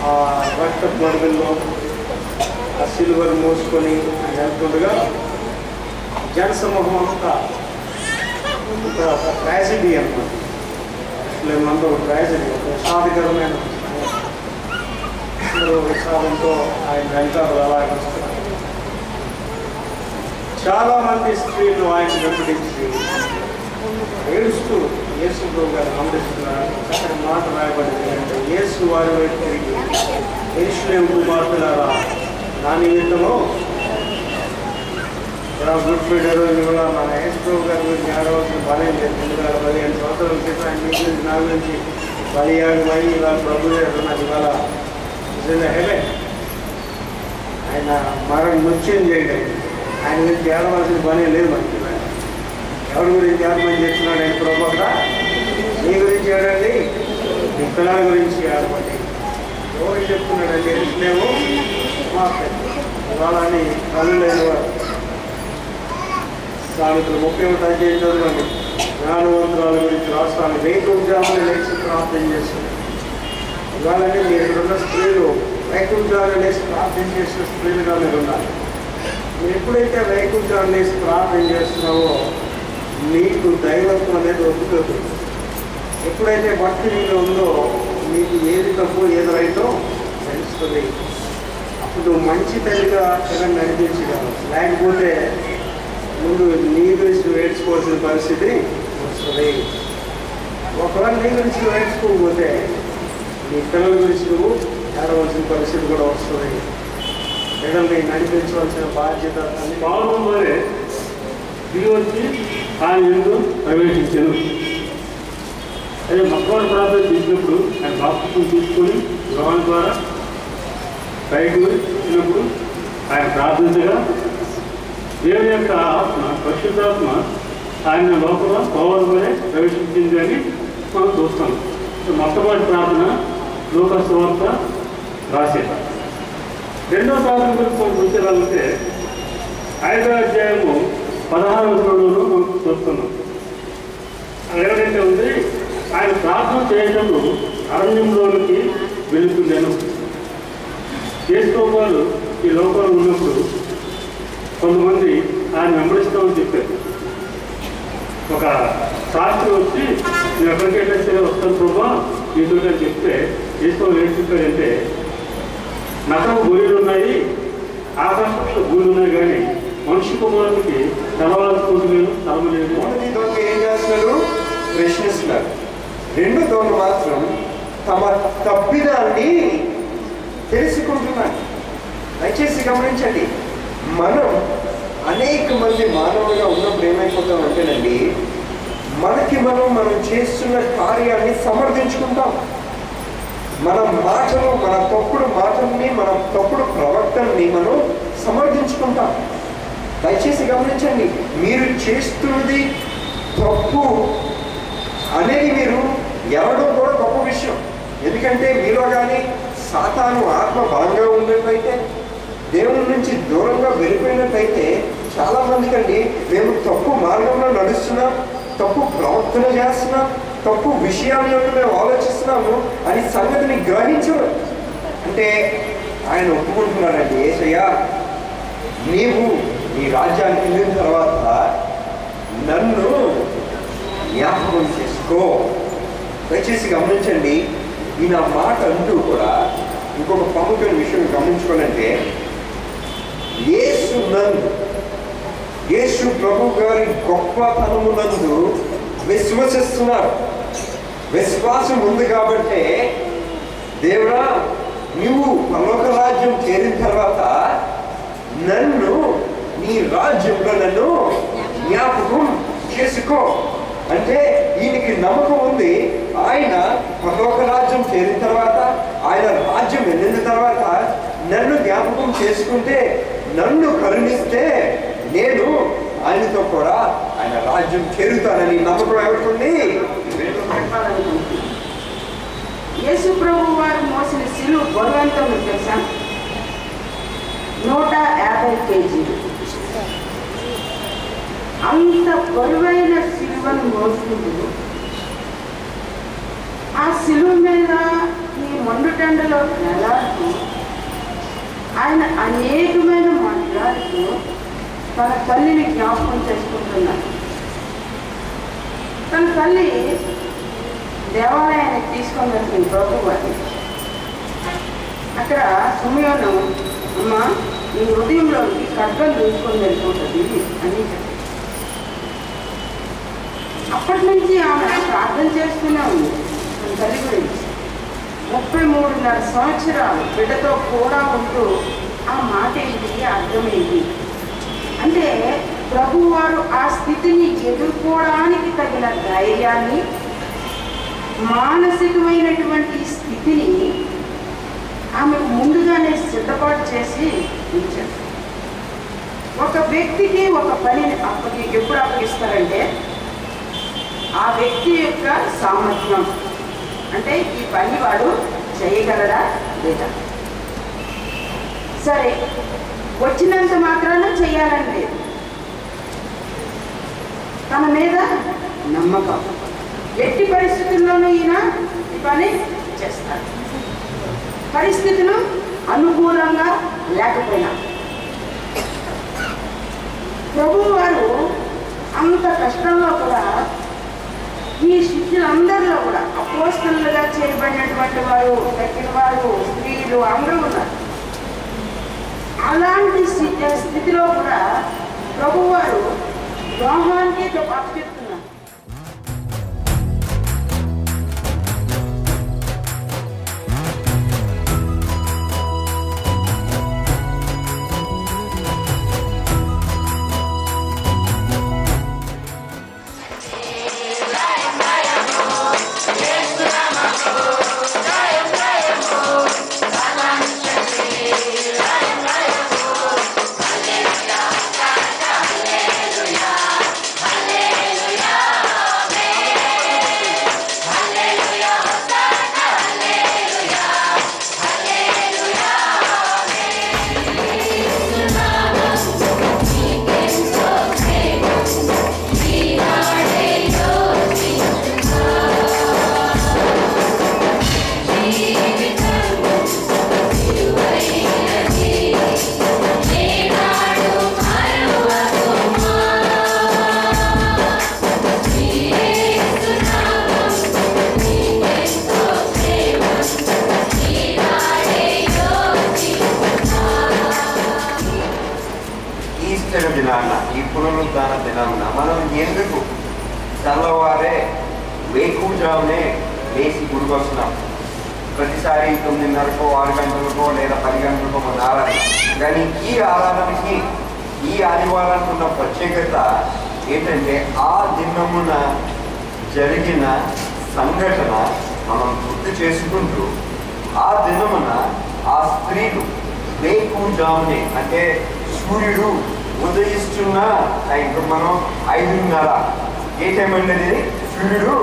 ఆ రక్త బొడగల్లో ఆ సిల్వర్ మోసుకొని ఆయన వెళ్తుండగా జనసమూహం అంతా ఒక ట్రాజడీ అన్నమాట అసలు ఏమంతా ఒక ట్రాజడీ ఒక విషాదకరమైన అందరూ విషాదంతో ఆయన వెంటారు అలాగే వస్తున్నారు చాలా మంది స్త్రీలు ఆయన వెంబడించి ఏడుస్తూ యేసు ప్రభు గారు ఆమరిస్తున్నారు చక్కటి మాట రాయబడింది అంటే యేసు వారి వైపు తిరిగి ఎరుషులేం కుమార్తెలారా నా నిమిత్తము ఇక్కడ గుడ్ ఫ్రైడే రోజు కూడా మన యేసు ప్రభు గారి గురించి ఆడవలసిన పని లేదు ఎందుకంటే పదిహేను సంవత్సరాల క్రితం ఆయన మీ గురించి నా గురించి బలియాగమై ఇవాళ ప్రభు గారు నాకు ఇవాళ నిజంగా హెవె ఆయన మరణం నృత్యం చేయడం ఆయన గురించి ఏడవలసిన పని లేదు మనకి ఇవాళ. ఎవరి గురించి ఆత్మహత్య చేస్తున్నాడు ఆయన ప్రభు అక్కడ నీ గురించి ఏడండి నీ పిల్లల గురించి ఆడపడి ఎవరు చెప్తున్నాడండి ఎరుసలేము మా వాళ్ళని కళ్ళు లేని వారు సామెతలు ముప్పై ఒకటి అధ్యాయం చదవండి జ్ఞానవంతురాల గురించి రాష్ట్రాలు వైకుంఠాలను లేచి ప్రార్థన చేస్తుంది ఇవాళని మీరు ఇక్కడున్న స్త్రీలు వైకుంఠాలను లేచి ప్రార్థన చేసిన స్త్రీలుగా మీరు ఉండాలి మీరు ఎప్పుడైతే వైకుంఠాన్ని లేచి ప్రార్థన చేస్తున్నావో నీకు దైవత్వం అనేది ఒప్పుతుంది ఎప్పుడైతే భక్తి నీలో ఉందో నీకు ఏది తప్పు ఏది రైటో తెలుస్తుంది అప్పుడు నువ్వు మంచి తల్లిగా పిల్లల్ని నడిపించగలవు లేకపోతే ముందు నీ గురించి నువ్వు ఏడ్చుకోవాల్సిన పరిస్థితి వస్తుంది ఒకవేళ నీ గురించి నువ్వు ఏడ్చుకోకపోతే నీ పిల్లల గురించి నువ్వు ఏడవలసిన పరిస్థితి కూడా వస్తుంది పిల్లల్ని నడిపించవలసిన బాధ్యత తల్లి పావురం వరే దిగి వచ్చి ఆయన ఎందు ప్రవేశించాను అదే మక్కవాడు ప్రార్థన చేసినప్పుడు ఆయన బాప్తిసం తీసుకొని గృహం ద్వారా పైకి వచ్చినప్పుడు ఆయన ప్రార్థించగా దేవుని యొక్క ఆత్మ పరిశుద్ధాత్మ ఆయన లోపల పౌరం వరే ప్రవేశించింది అని మనం చూస్తాం సో మొట్టమొదటి ప్రార్థన లోకస్వార్త రాసేట రెండో ప్రార్థన గురించి మనం చూసేలాగితే ఐదో అధ్యాయము పదహారు వచనంలోనూ మనం చూస్తున్నాం అక్కడ ఏమిటంటే ఉంది ఆయన ప్రార్థన చేయటము అరణ్యంలోనికి వెళుతుండేను చేసుకోవాలు ఈ లోకంలో ఉన్నప్పుడు కొంతమంది ఆయన వెంబడిస్తామని చెప్పారు ఒక శాస్త్రి వచ్చి నేను ఎక్కడికి వెళ్ళేస్తే వస్తాను ప్రభా నీతో అని చెప్తే చేసుకోవాలి ఏం చెప్పారంటే నగరం గొర్రెలు ఉన్నాయి ఆకాశంలో భూములు ఉన్నాయి కానీ మనిషి కుమారునికి తలవాల్సుకుంటున్నాను తలమలేదు మొదటి దొంగ ఏం చేస్తున్నారు ప్రశ్నిస్తున్నారు రెండు దొంగ మాత్రం తమ తప్పిదాన్ని తెలుసుకుంటున్నారు దయచేసి గమనించండి మనం అనేక మంది మానవులుగా ఉన్నప్పుడు ఏమైపోతాం అంటేనండి మనకి మనం మనం చేస్తున్న కార్యాన్ని సమర్థించుకుంటాం మన మాటలు మన తప్పుడు మాటల్ని మన తప్పుడు ప్రవర్తనని మనం సమర్థించుకుంటాం దయచేసి గమనించండి మీరు చేస్తున్నది తప్పు అనేది మీరు ఎరడం కూడా గొప్ప విషయం ఎందుకంటే మీలో కానీ సాతాను ఆత్మ బలంగా ఉన్నట్లయితే దేవుని నుంచి దూరంగా వెళ్ళిపోయినట్లయితే చాలా మందికండి మేము తప్పు మార్గంలో నడుస్తున్నాం తప్పు ప్రవర్తన చేస్తున్నాం తప్పు విషయాల యొక్క మేము ఆలోచిస్తున్నాము అని సంగతిని గ్రహించరు అంటే ఆయన ఒప్పుకుంటున్నాడండి ఏసయ్యా నీవు నీ రాజ్యానికి వెళ్ళిన తర్వాత నన్ను జ్ఞాపకం చేసుకో దయచేసి గమనించండి ఈ నా మాట అంటూ కూడా ఇంకొక ప్రముఖమైన విషయం గమనించుకోవాలంటే యేసు నందు యేసు ప్రభు గారి గొప్పతనము నందు విశ్వసిస్తున్నారు విశ్వాసం ఉంది కాబట్టే దేవుడా నువ్వు పరలోక రాజ్యం చేరిన తర్వాత నన్ను నీ రాజ్యంలో నన్ను జ్ఞాపకం చేసుకో అంటే ఈయనకి నమ్మకం ఉంది ఆయన పరలోక రాజ్యం చేరిన తర్వాత ఆయన రాజ్యం వెళ్ళిన తర్వాత నన్ను జ్ఞాపకం చేసుకుంటే నన్ను కరుణిస్తే నేను ఆయనతో కూడా ఆయన రాజ్యం చేరుతానని నమ్మకం ఎవరికి యేసు ప్రభు వారు మోసిన సిలువ బరువు ఎంత ఉంది తెలుసా నూట యాభై కేజీలు అంత బరువైన సిలువను మోసుకుంటూ ఆ సిలువ మీద ఈ మండుటెండలో నెలాడుతూ ఆయన అనేకమైన మాట్లాడుతూ తన తల్లిని జ్ఞాపకం చేసుకుంటున్నాడు తన తల్లి దేవాలయానికి తీసుకొని వెళ్తుంది ప్రభు వారిని అక్కడ సమయంలో అమ్మ నీ హృదయంలోకి ఖడ్గం దూసుకొని వెళ్ళిపోతుంది అని చెప్పి అప్పటి నుంచి ఆమె ప్రార్థన చేస్తూనే ఉంది తన తల్లి గురించి ముప్పై మూడున్నర సంవత్సరాలు బిడ్డతో కూడా ఉంటూ ఆ మాట ఏంటి అర్థమైంది అంటే ప్రభువారు ఆ స్థితిని ఎదుర్కోవడానికి తగిన ధైర్యాన్ని మానసికమైనటువంటి స్థితిని ఆమెకు ముందుగానే సిద్ధపాటు చేసి ఉంచారు ఒక వ్యక్తికి ఒక పనిని అప్పగి ఎప్పుడు అప్పగిస్తారంటే ఆ వ్యక్తి యొక్క సామర్థ్యం అంటే ఈ పని వాడు చేయగలడా లేదా సరే వచ్చినంత మాత్రాన చేయాలని లేదు తన మీద నమ్మకం ఎట్టి పరిస్థితుల్లోనూ ఈయన ఈ పని చేస్తాడు పరిస్థితులు అనుకూలంగా లేకపోయినా ప్రభు వారు అంత కష్టంలో కూడా ఈ శిష్యులందరిలో కూడా అపోస్తలుగా చేయబడినటువంటి వారు తగ్గిన వారు స్త్రీలు అందరూ ఉన్నారు అలాంటి స్థితి స్థితిలో కూడా ప్రభువారు యోహానికి అప్పచెప్తున్నారు ఈస్టర్ దినాన ఈ పునరుద్ధాన దినాన మనం ఎందుకు తెల్లవారే వేకుజామునే లేచి గుడికి వస్తున్నాం ప్రతిసారి తొమ్మిదిన్నరకో ఆరు గంటలకో లేదా పది గంటలకో మన ఆరాధన కానీ ఈ ఆరాధనకి ఈ ఆదివారానికి ఉన్న ప్రత్యేకత ఏంటంటే ఆ దినమున జరిగిన సంఘటన మనం గుర్తు చేసుకుంటూ ఆ దినమున ఆ స్త్రీలు వేకుజామునే అంటే సూర్యుడు ఉదయిస్తున్న టైం ఇప్పుడు మనం ఐదున్నర ఏ టైం అండి అది సూర్యుడు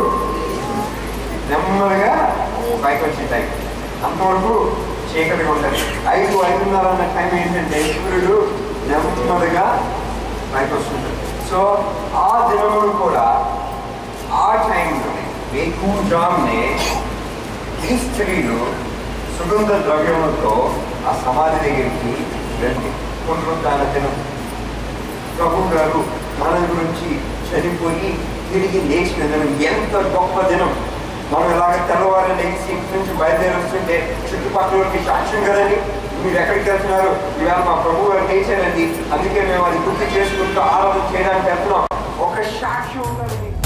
నెమ్మదిగా పైకి వచ్చే టైం అంతవరకు చీకటిగా ఉంటుంది ఐదు ఐదున్నర అన్న టైం ఏంటంటే సూర్యుడు నెమ్మదిగా పైకి వస్తుంటాడు సో ఆ దినములు కూడా ఆ టైంలోనే వేకుజామునే ఈ స్త్రీలు సుగంధ ద్రవ్యములతో ఆ సమాధి దగ్గరికి వెళ్ళి పునరుద్ధాన దినం ప్రభు గారు మన గురించి చనిపోయి తిరిగి లేచిన దినం ఎంత గొప్ప దినం మనం ఇలాగ తెల్లవారు లేచి ఇంటి నుంచి బయలుదేరి వస్తుంటే చుట్టుపక్కలకి సాక్ష్యం కదండి మీరు ఎక్కడికి వెళ్తున్నారు ఇవాళ మా ప్రభు గారు లేచారండి అందుకే మేము అది గుర్తు చేసుకుంటూ ఆరాధన చేయడానికి వెళ్తున్నాం ఒక సాక్ష్యం ఉండాలి మీకు.